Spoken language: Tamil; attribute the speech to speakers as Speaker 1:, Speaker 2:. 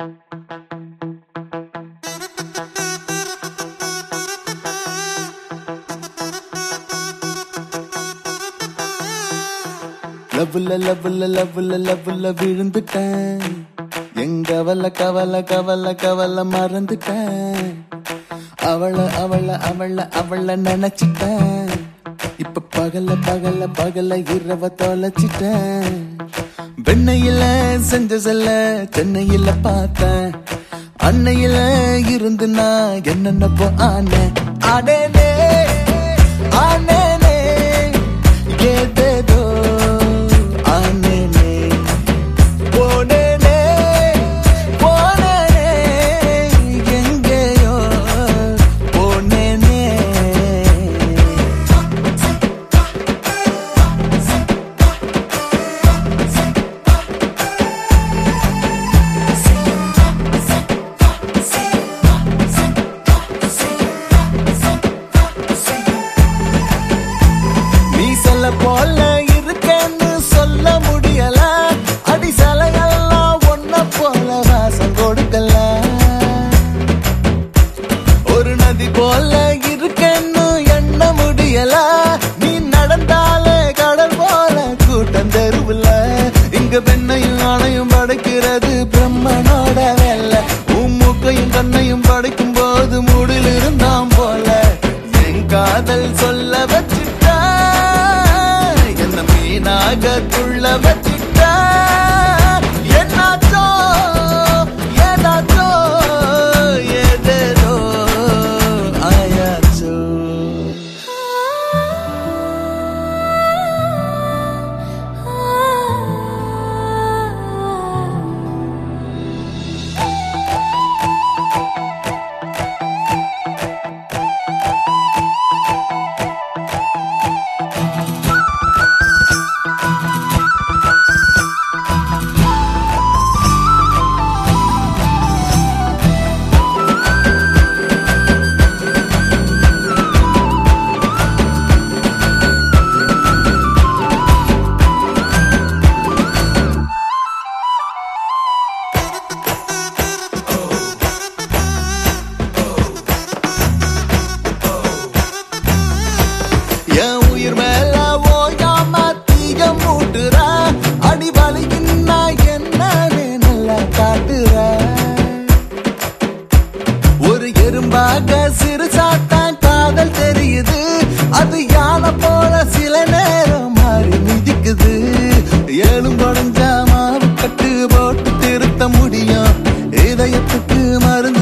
Speaker 1: லவ்ல லவ்ல லவ்ல லவ்ல விழுந்துட்டேன் எங்க கவல கவல கவல கவல மறந்துட்டேன் அவள அவள அவள அவள நினைச்சிட்டேன் இப்ப பகல பகல பகல இரவ தொலைச்சிட்டேன் வெண்ணையில செஞ்ச செல்ல சென்னையில பார்த்தேன் அன்னையில இருந்து நான் என்னென்ன ஆன அடேனே ஆனேனே ஏதேதோ ஆனேனே போனேனே போனேனே எங்கேயோ போனேனே நீ சொல்ல போல இருக்கேன்னு சொல்ல முடியல அடி சலையெல்லாம் ஒன்ன போல வாசம் கொடுக்கல ஒரு நதி போல இருக்கேன்னு எண்ண முடியல நீ நடந்தாலே கடல் போல கூட்டம் தெருவுல இங்க பெண்ணையும் ஆணையும் படைக்கிறது பிரம்மனோட வேலை உன் மூக்கையும் கண்ணையும் படைக்கும் போது மூடில் இருந்தாம் போல என் காதல் சொல்ல வச்சிட்டா என்ன மீனாக துள்ள வச்சிட்டா என்னாச்சோ ஏதாச்சோ ஏதேதோ ஆயாச்சோ என் உயிர் மேல ஓயாம தீய மூட்டுற அடி வலிக்குன்னா என்னன்னு நல்லா காட்டுற ஒரு எறும்பாக சிறு சாத்தான் காதல் தெரியுது அது யானை போல சில நேரம் மாறி மிதிக்குது ஏழும் படைஞ்சா மாவு கட்டு போட்டு திருத்த முடியும் இதயத்துக்கு மருந்து